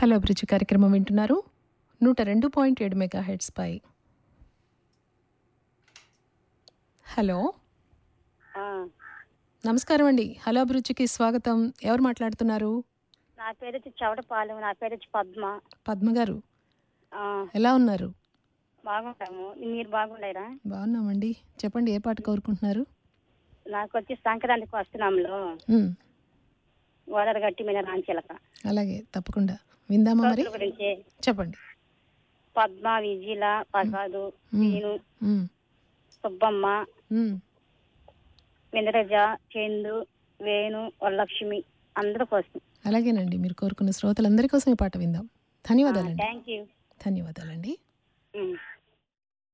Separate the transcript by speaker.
Speaker 1: Hello అభిరుచి కార్యక్రమం వింటున్నారు నూట రెండు పాయింట్ ఏడు మెగా హెడ్స్ పై హలో
Speaker 2: ఆ,
Speaker 1: నమస్కారం అండి హలో అభిరుచికి స్వాగతం ఎవరు మాట్లాడుతున్నారు
Speaker 2: నా పేరు వచ్చి చవటపాలెం నా పేరు వచ్చి పద్మ
Speaker 1: పద్మ గారు
Speaker 2: ఆ,
Speaker 1: ఎలా ఉన్నారు
Speaker 2: బాగుంటాము మీరు బాగుండేరా
Speaker 1: బాగున్నామండి చెప్పండి ఏ పాట కోరుకుంటున్నారు
Speaker 2: నాకు వచ్చి సంక్రాంతికి వస్తున్నాంలో
Speaker 1: ఉమ్,
Speaker 2: గోదావరి గట్టి మీద రాంచిలక
Speaker 1: అలాగే తప్పకుండా విందామా మరి
Speaker 2: కోతుల గురించి
Speaker 1: చెప్పండి
Speaker 2: పద్మ విజీల ప్రసాదు
Speaker 1: ఉమ్,
Speaker 2: నేను
Speaker 1: ఉమ్,
Speaker 2: సుబ్బమ్మ
Speaker 1: ఉమ్.
Speaker 2: వెంకటజ చందు వేణు వరలక్ష్మి అందరి కోసం
Speaker 1: అలాగేనండి మీరు కోరుకున్న శ్రోతలందరి కోసం ఈ పాట విందాం ధన్యవాదాలండి
Speaker 2: థ్యాంక్ యూ
Speaker 1: ధన్యవాదాలండి
Speaker 2: ఉమ్.